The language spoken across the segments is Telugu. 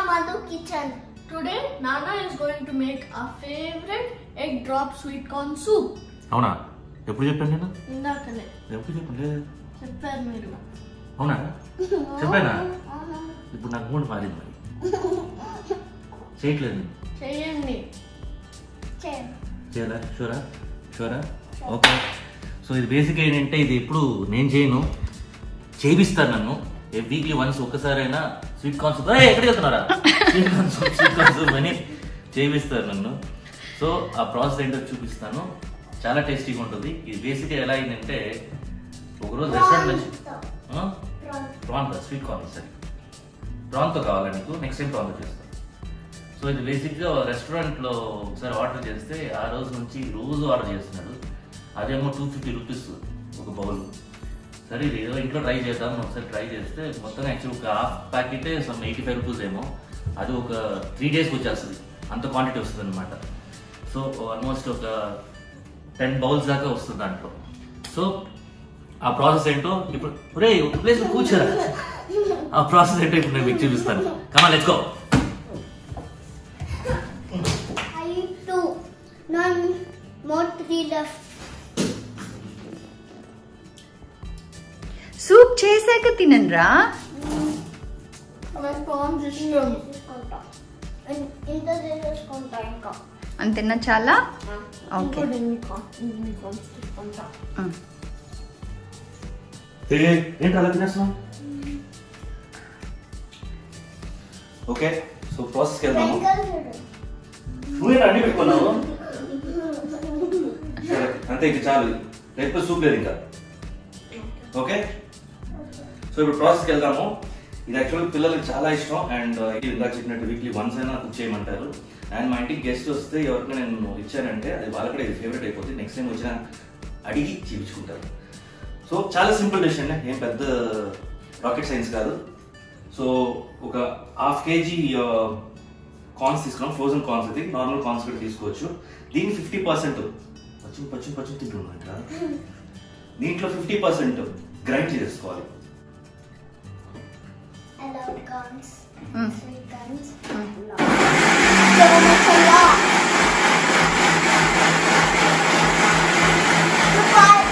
Madhu kitchen. Today, Nana is going to make our favorite egg drop sweet corn soup. అవునా ఎప్పుడు చెప్పాను నేను ఇందాకనే ఎప్పుడు చెప్పండి చెప్పారు మీరు అవునా చెప్పానా ఇప్పుడు నాకు మూడు మారింది మరి చేయట్లేదు నేను. చేయండి Chair. చేయాలా షూరా షూరా ఓకే సో ఇది బేసిక్ ఏంటంటే ఇది ఎప్పుడు నేను చేయను చేపిస్తాను నన్ను వీక్లీ వన్స్ ఒక్కసారైనా స్వీట్ కార్న్ సూప్ ఎక్కడికి వెళ్తున్నారా sweet corn soup sweet corn soup అని చేపిస్తారు నన్ను సో ఆ ప్రాసెస్ ఏంటో చూపిస్తాను చాలా టేస్టీగా ఉంటుంది ఇది బేసిక్గా ఎలా అయిందంటే ఒకరోజు రెస్టారెంట్ నుంచి Prawn. ప్రాన్ స్వీట్ కార్న్ సరే ప్రాన్తో కావాలా నీకు నెక్స్ట్ టైం ప్రాన్తో చేస్తాను సో ఇది బేసిక్గా రెస్టారెంట్లో ఒకసారి ఆర్డర్ చేస్తే ఆ రోజు నుంచి రోజు ఆర్డర్ చేస్తున్నాడు అదేమో టూ ఫిఫ్టీ రూపీస్ ఒక బౌల్ సరే ఇది ఏదో ఇంట్లో ట్రై చేద్దాం ఒకసారి ట్రై చేస్తే మొత్తం యాక్చువల్ ఒక హాఫ్ ప్యాకెటే సమ్ ఎయిటీ ఫైవ్ రూపీస్ ఏమో అది ఒక త్రీ డేస్కి వచ్చేస్తుంది అంత క్వాంటిటీ వస్తుంది అనమాట సో ఆల్మోస్ట్ ఒక టెన్ బౌల్స్ దాకా వస్తుంది దాంట్లో సో ఆ ప్రాసెస్ ఏంటో ఇప్పుడు ఒరే ఒక ప్లేస్ కూర్చోరా ఆ ప్రాసెస్ ఏంటో ఇప్పుడు నేను మీకు చూపిస్తాను కమా let's go I eat two. None more three left. Soup చేశాక తినండిరా నాకు ప్రాన్స్ ఇష్టం తీసుకుంటా ఇన్- ఇంత తీసుకుంటా ఇంకా అంతేనా చాలా ఓకే ఇంకోటి ఇన్ని corn- ఇన్ని corns తీసుకుంటా ఏంటి అలా తినేస్తున్నావు ఓకే సో ప్రాసెస్కి వెళ్దాము వెంకల్ చూడు నువ్వే అన్ని పెట్టుకున్నావు సరే అంతే ఇంకా చాలు లేకపోతే సూప్ లేదు ఇంకా ఓకే సో ఇప్పుడు ప్రాసెస్కి వెళ్దాము ఇది యాక్చువల్ పిల్లలకి చాలా ఇష్టం అండ్ ఇందాక చెప్పినట్టు వీక్లీ వన్స్ అయినా కుక్ చేయమంటారు అండ్ మా ఇంటికి గెస్ట్ వస్తే ఎవరికి నేను ఇచ్చానంటే అది వాళ్ళకి కూడా ఇది ఫేవరెట్ అయిపోతుంది నెక్స్ట్ టైం వచ్చినా అడిగి చేయించుకుంటారు సో చాలా సింపుల్ డిష్ అండి ఏం పెద్ద రాకెట్ సైన్స్ కాదు సో ఒక హాఫ్ కేజీ కార్న్స్ తీసుకున్నాం ఫ్రోజన్ కార్న్స్ ఇది నార్మల్ కార్న్స్ కూడా తీసుకోవచ్చు దీని ఫిఫ్టీ పర్సెంట్ పచ్చి పచ్చి పచ్చి తింటున్నట్ట దీంట్లో ఫిఫ్టీ పర్సెంట్ గ్రైండ్ చేసుకోవాలి allowed guns. Mm. Sweet guns. Mm. Garam masala. Goodbye.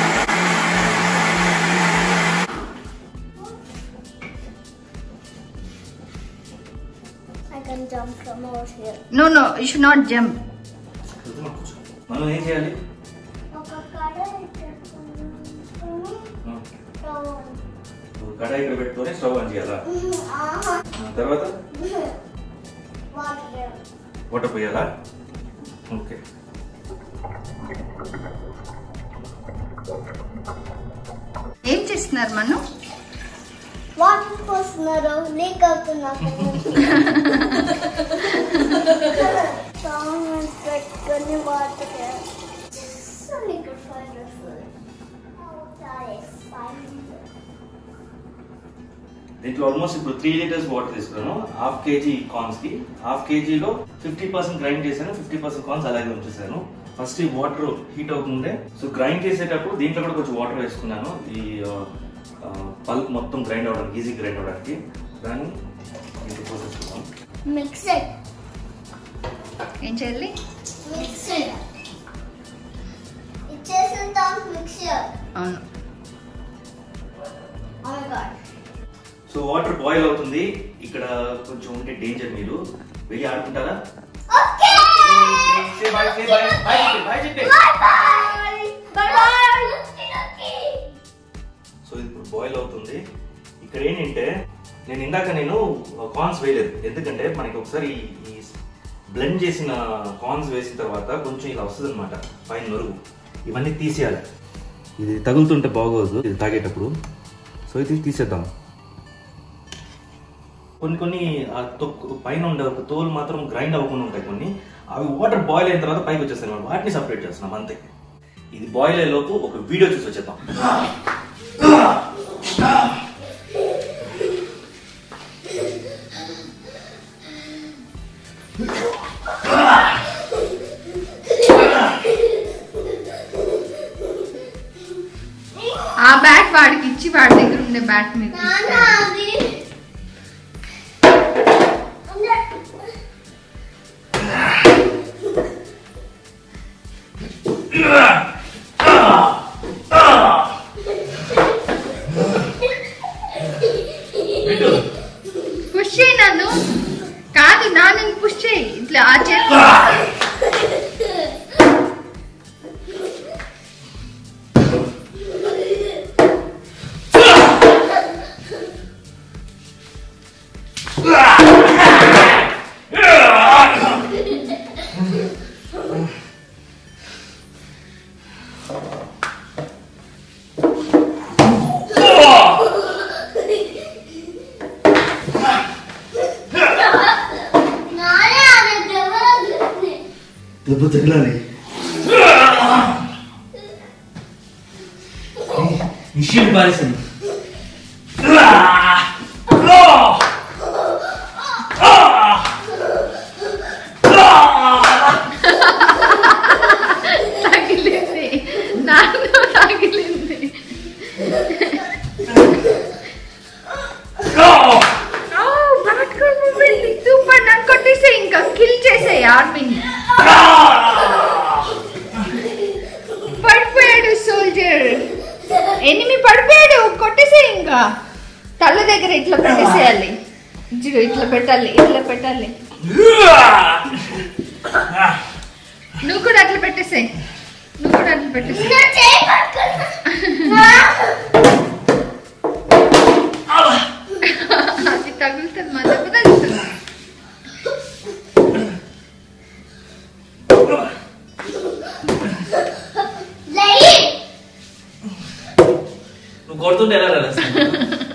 I can jump from over here. No no you should not jump మనం ఏం చేయాలి ఒక కడాయి పెట్టుకుని ఆ, స్టవ్ ఒక కడాయి ఇక్కడ పెట్టుకొని స్టవ్ ఆన్ చేయాలా ఆహా ఆ, తర్వాత వాటర్ వాటర్ పోయాలా ఓకే ఏం చేస్తున్నారు మను వాటర్ పోస్తున్నారు లీక్ అవుతున్నారు సాంగ్ పెట్టుకొని వాటర్ లిక్విడ్ ఫైర్ దీంట్లో ఆల్మోస్ట్ ఇప్పుడు త్రీ లీటర్స్ వాటర్ తీసుకున్నాను హాఫ్ కేజీ కార్న్స్ కి హాఫ్ కేజీలో ఫిఫ్టీ పర్సెంట్ గ్రైండ్ చేశాను ఫిఫ్టీ పర్సెంట్ కార్న్స్ అలాగే ఉంచేసాను ఫస్ట్ ఈ వాటర్ హీట్ అవుతుందే సో గ్రైండ్ చేసేటప్పుడు దీంట్లో కూడా కొంచెం వాటర్ వేసుకున్నాను ఈ పల్ప్ మొత్తం గ్రైండ్ అవడానికి ఈజీ గ్రైండ్ అవడానికి దాన్ని ఇంటికి పోసేసుకున్నాం మిక్స్ ఇట్ ఏం చేయాలి మిక్స్ ఇట్ ఇచ్చేసిన తర్వాత మిక్సర్ అవును oh my god so water boil అవుతుంది ఇక్కడ కొంచెం ఉంటే డేంజర్ మీరు వెళ్ళి ఆడుకుంటారా okay Say bye, say bye. Bye చెప్పే, bye చెప్పే. బై బై బై సో ఇది ఇప్పుడు బాయిల్ అవుతుంది ఇక్కడ ఏంటంటే నేను ఇందాక నేను కార్న్స్ వేయలేదు ఎందుకంటే మనకి ఒకసారి ఈ బ్లెండ్ చేసిన కార్న్స్ వేసిన తర్వాత కొంచెం ఇలా వస్తుంది అనమాట పైన నొరుగు ఇవన్నీ తీసేయాలి ఇది తగులుతుంటే బాగోదు ఇది తాగేటప్పుడు సో ఇది తీసేద్దాం కొన్ని కొన్ని ఆ తొక్కు పైన ఉండే ఒక తోలు మాత్రం గ్రైండ్ అవ్వకుండా ఉంటాయి కొన్ని అవి వాటర్ బాయిల్ అయిన తర్వాత పైకి వచ్చేస్తాయి అన్నమాట. వాటిని సపరేట్ చేస్తున్నాం అంతే ఇది బాయిల్ అయ్యే లోపు ఒక వీడియో చూసి వచ్చేద్దాం ఆ బ్యాట్ వాడికి ఇచ్చి వాడి దగ్గర ఉండే బ్యాట్ మీద నాన్న తీసుకెళ్ళి. అది పుష్ చేయి నన్ను కాదు నాన్నని పుష్ చేయి ఇట్లా ఆ చేతి నానే అదే దెబ్బలు దెబ్బ తగిలాలి నిషేధ పారేసాను తగిలింది నాన్న తగిలింది ఓ పట్టుకొని మొబైల్ సూపర్ నన్ను కొట్టేసే ఇంకా కిల్ చేసే ఆర్మీని పడిపోయాడు సోల్జర్ ఎనిమి పడిపోయాడు కొట్టేసే ఇంకా తల దగ్గర ఇట్లా పెట్టేసేయాలి ఇదిగో ఇట్లా పెట్టాలి ఇట్లా పెట్టాలి నువ్వు కూడా అట్లా పెట్టేసే నువ్వు కూడా అట్లా పెట్టేసే నా చేయి పట్టుకున్నా అది తగులుతుంది మా దెబ్బ తగులుతుంది లేయి నువ్వు కొడుతుంటే ఎలా రాలేస్తాను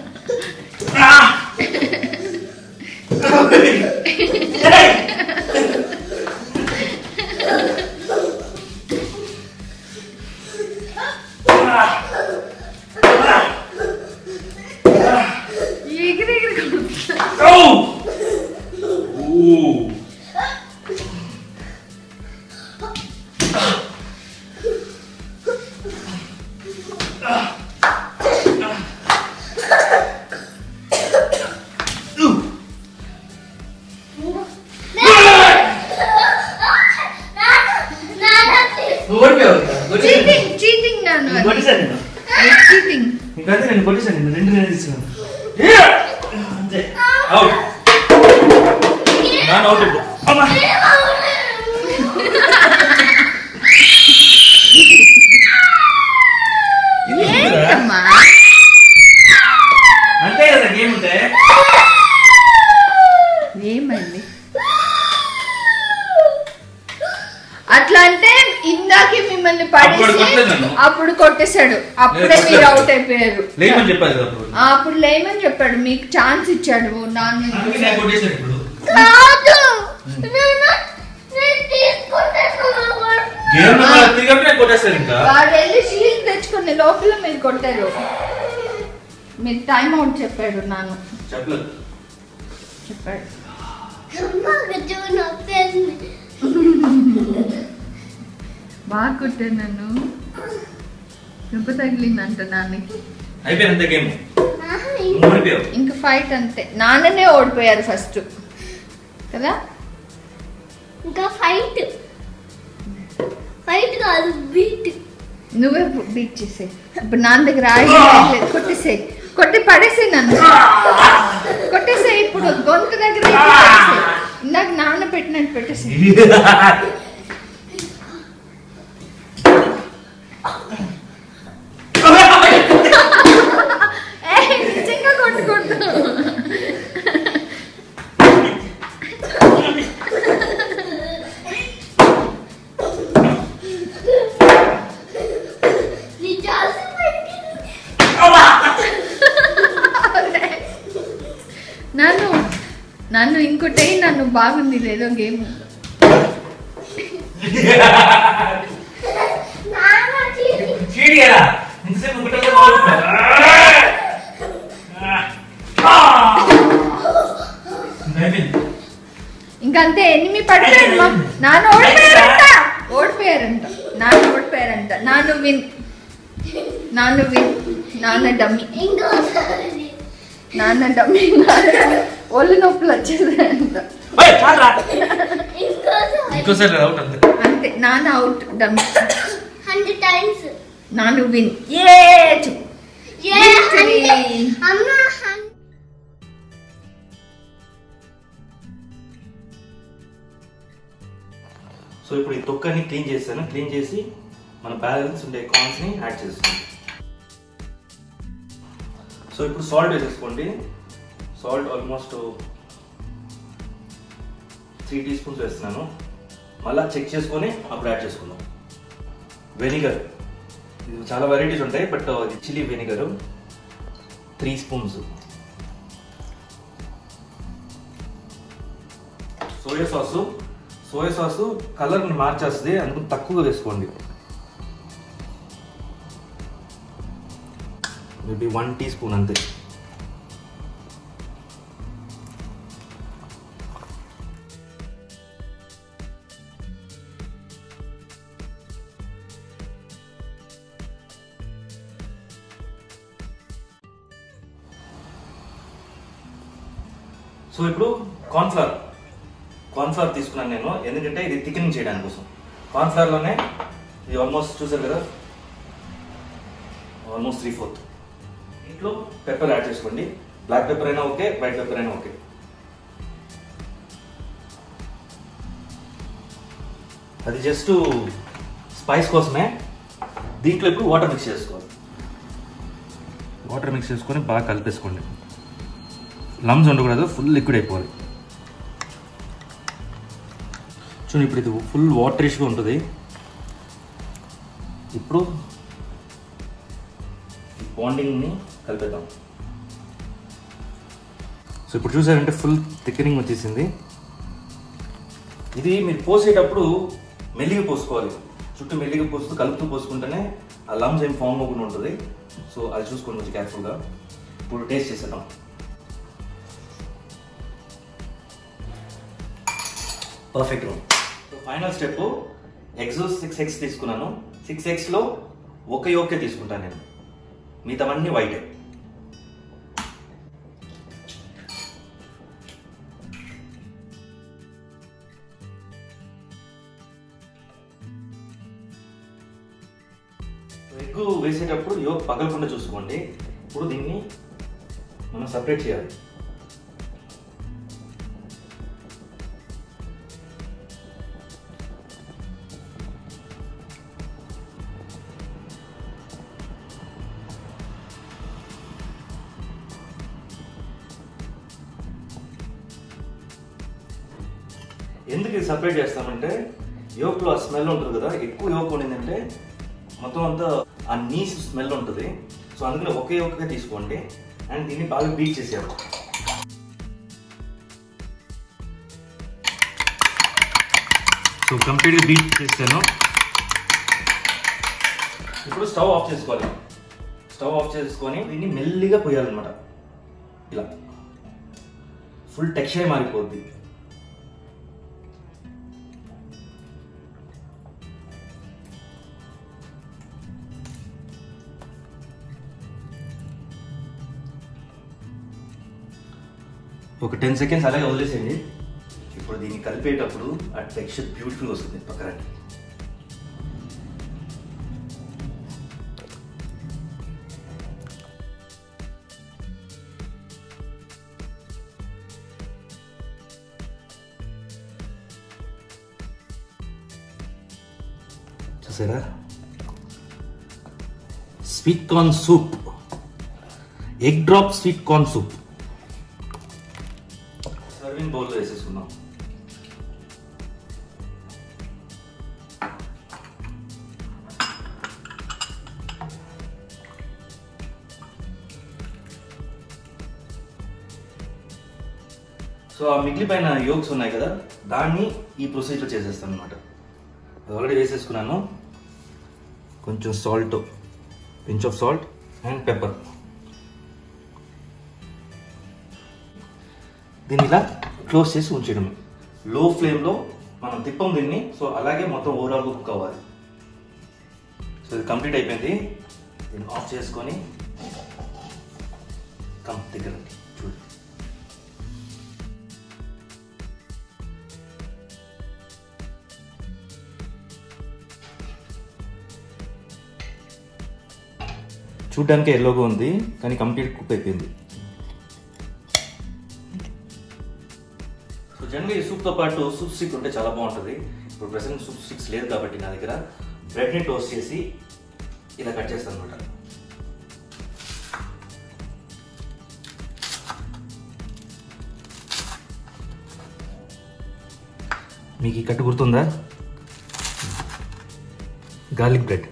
ఎగిరి ఎగిరి కొడుతుంది నాన్న ప్లీజ్ నువ్వు ఓడిపోయావు కొట్టేసాను చీటింగ్ చీటింగ్ నాను నేను కొట్టేసాను నేను చీటింగ్ ఇంకంతే నేను కొట్టేసాను నేను రెండు నేను తీసుకున్నాను అంతే అవుట్ నాన్న అవుట్ ఇప్పుడు అమ్మా ఏంటమ్మా అంతే కదా గేమ్ ఉంటే ఏమైంది అట్లా అంటే ఇందాకే మిమ్మల్ని అప్పుడు పడేసి కొట్టలేదు నన్ను. అప్పుడు కొట్టేశాడు అప్పుడే లేదు, మీరు కొట్టలేదు. అవుట్ అయిపోయారు లేమని చెప్పాలి కదా అప్పుడు ఆ, అప్పుడు లేమని చెప్పాడు మీకు ఛాన్స్ ఇచ్చాడు నాన్న అందుకే నేను కొట్టేసాను ఇప్పుడు కాదు నేను నేను తీసుకుంటాను గేమ్ తిరిగి నేను కొట్టేస్తాను ఇంకా వాడు వెళ్ళి షీల్డ్ తెచ్చుకునే లోపల మీరు కొట్టారు మీరు టైం అవుట్ చెప్పాడు నాన్న చెప్పలేదు చెప్పాడు అమ్మకి చూడు నొప్పేసింది బాగా కొట్టాను నన్ను దెబ్బ తగిలిందంట నాన్నకి అయిపోయింది అంతే గేమ్ ఆహా, నువ్వు ఓడిపోయావు ఇంకా ఫైట్ అంతే నాన్ననే ఓడిపోయారు ఫస్ట్ కదా ఇంకా ఫైట్ ఫైట్ కాదు బీట్ నువ్వే బీట్ చేసే ఇప్పుడు నాన్న దగ్గర ఆయుధం ఏం లేదు కొట్టేసే కొట్టి పడేసే నన్ను కొట్టేసే ఇప్పుడు గొంతు దగ్గర ఇట్లా పెట్టేసేయ్. ఇందాక నాన్న పెట్టినట్టు పెట్టేసే నిజంగా కొట్టుకుంటూ నీ జాల్సి పట్టింది నన్ను నన్ను ఇంకోటి నన్ను బాగుంది లేదో గేమ్ నాన్న చీటి చీడి కదా ఇంతసేపు ఒకటే అయిపోయింది ఇంకంతే ఎనిమి పడిపోయారు మా నాన్న ఓడిపోయారంట ఓడిపోయారంట నాన్న ఓడిపోయారంట నాన్న విన్ నాన్న విన్ నాన్న డమ్మి ఇంకోసారి నాన్న డమ్మి నాన్న ఒళ్ళు నొప్పులు వచ్చేసాయంట ఓయ్, చాలురా. ఇంకోసారి ఇంకోసారి అవుట్ అంతే అంతే నాన్న అవుట్ డమ్మి హండ్రెడ్ టైమ్స్ నాన్న విన్ ఏ చెప్పు ఏ Victory. హండ్రెడ్ అమ్మ హండ్రెడ్ సో ఇప్పుడు ఈ తొక్కని క్లీన్ చేస్తాను క్లీన్ చేసి మన బ్యాలెన్స్ ఉండే కార్న్స్ని యాడ్ చేస్తాను సో ఇప్పుడు సాల్ట్ వేసేసుకోండి salt almost three teaspoons వేస్తున్నాను మళ్ళీ చెక్ చేసుకొని అప్పుడు యాడ్ చేసుకుందాం వెనిగర్ ఇది చాలా వెరైటీస్ ఉంటాయి బట్ ఇది chilli vinegar three spoons soya sauce soya sauce కలర్ని మార్చేస్తుంది అందుకు తక్కువగా వేసుకోండి మేబీ వన్ టీ స్పూన్ అంతే సో ఇప్పుడు కార్న్ఫ్లవర్ కార్న్ఫ్లవర్ తీసుకున్నాను నేను ఎందుకంటే ఇది థిక్నింగ్ చేయడానికి కోసం కార్న్ఫ్లవర్లోనే ఇది ఆల్మోస్ట్ చూసారు కదా ఆల్మోస్ట్ త్రీ ఫోర్త్ ఇంట్లో పెప్పర్ యాడ్ చేసుకోండి బ్లాక్ పెప్పర్ అయినా ఓకే వైట్ పెప్పర్ అయినా ఓకే అది జస్ట్ స్పైస్ కోసమే దీంట్లో ఇప్పుడు వాటర్ మిక్స్ చేసుకోవాలి వాటర్ మిక్స్ చేసుకొని బాగా కలిపేసుకోండి లమ్స్ ఉండకూడదు ఫుల్ లిక్విడ్ అయిపోవాలి చూడండి ఇప్పుడు ఇది ఫుల్ వాటరిష్గా ఉంటుంది ఇప్పుడు బాండింగ్ని కలిపేద్దాం సో ఇప్పుడు చూసారంటే ఫుల్ థిక్కనింగ్ వచ్చేసింది ఇది మీరు పోసేటప్పుడు మెల్లిగా పోసుకోవాలి చుట్టూ మెల్లిగా పోస్తూ కలుపుతూ పోసుకుంటేనే ఆ లమ్స్ ఏం ఫామ్ అవ్వకుండా ఉంటుంది సో అది చూసుకోండి కొంచెం కేర్ఫుల్గా ఇప్పుడు టేస్ట్ చేసేద్దాం perfect so final step eggs six eggs తీసుకున్నాను సిక్స్ ఎగ్స్లో ఒక యోకే తీసుకుంటాను నేను మిగతావన్నీ వైటే ఎగ్ వేసేటప్పుడు యోక్ పగలకుండా చూసుకోండి ఇప్పుడు దీన్ని మనం సపరేట్ చేయాలి ఎందుకు ఇది సపరేట్ చేస్తామంటే యోక్లో ఆ స్మెల్ ఉంటుంది కదా ఎక్కువ యోక్ ఉండిందంటే మొత్తం అంతా ఆ నీస్ స్మెల్ ఉంటుంది సో అందుకని ఒకే ఒకే తీసుకోండి అండ్ దీన్ని బాగా బీట్ చేసాము సో కంప్లీట్గా బీట్ చేశాను ఇప్పుడు స్టవ్ ఆఫ్ చేసుకోవాలి స్టవ్ ఆఫ్ చేసుకొని దీన్ని మెల్లిగా పోయాలన్నమాట ఇలా ఫుల్ టెక్స్చర్ మారిపోద్ది ఒక టెన్ సెకండ్స్ అలాగే వదిలేసేయండి ఇప్పుడు దీన్ని కలిపేటప్పుడు ఆ టెక్స్చర్ బ్యూటిఫుల్ వస్తుంది పక్కన చూసారా sweet corn soup egg drop sweet corn soup serving బౌల్లో వేసేసుకుందాం సో ఆ మిగిలిపోయిన యోగ్స్ ఉన్నాయి కదా దాన్ని ఈ ప్రొసీజర్ చేసేస్తాను అనమాట ఆల్రెడీ వేసేసుకున్నాను కొంచెం salt pinch of salt and pepper దీన్ని ఇలా క్లోజ్ చేసి ఉంచడం లో ఫ్లేమ్లో మనం తిప్పం దీన్ని సో అలాగే మొత్తం ఓవరాల్గా కుక్ అవ్వాలి సో ఇది కంప్లీట్ అయిపోయింది దీన్ని ఆఫ్ చేసుకొని కమ్ దగ్గర చూడు చూడ్డానికి ఎల్లోగా ఉంది కానీ కంప్లీట్ కుక్ అయిపోయింది సో జనరల్గా ఈ సూప్తో పాటు సూప్ స్టిక్ ఉంటే చాలా బాగుంటుంది ఇప్పుడు ప్రెసెంట్ సూప్ స్టిక్స్ లేదు కాబట్టి నా దగ్గర బ్రెడ్ని టోస్ట్ చేసి ఇలా కట్ చేస్తాను అనమాట మీకు ఈ కట్టు గుర్తుందా garlic bread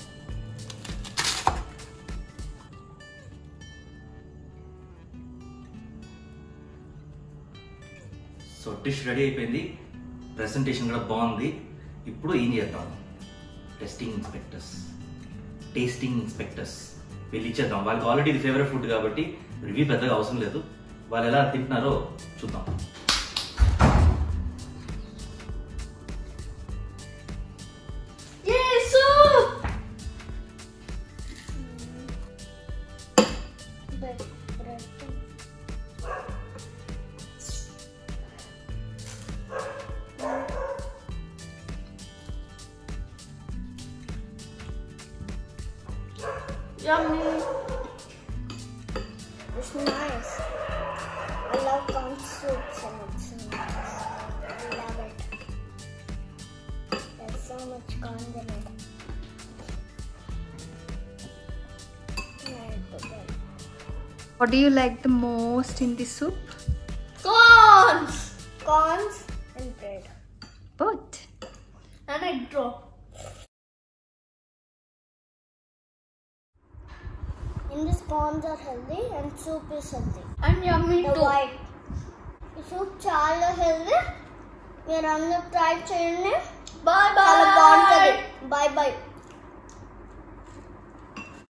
so dish ready అయిపోయింది ప్రెసెంటేషన్ కూడా బాగుంది ఇప్పుడు ఏం చేద్దాం టెస్టింగ్ ఇన్స్పెక్టర్స్ టేస్టింగ్ ఇన్స్పెక్టర్స్ వీళ్ళు ఇచ్చేద్దాం వాళ్ళకి ఆల్రెడీ ఇది ఫేవరెట్ ఫుడ్ కాబట్టి రివ్యూ పెద్దగా అవసరం లేదు వాళ్ళు ఎలా తింటున్నారో చూద్దాం Yay, soup! Bread, bread. Yummy. It's nice. I love corn soups and it's so nice. I love it. There's so much corn in it. Yeah, it's good. What do you like the most in the soup? Corns! Corns and bread. Both. And egg drop. In this corns are healthy and soup is healthy. And yummy The too. white. ఈ సూప్ చాలా హెల్దీ మీరు అందరూ ట్రై చేయండి Bye చాలా bye. బాగుంటుంది బాయ్ బాయ్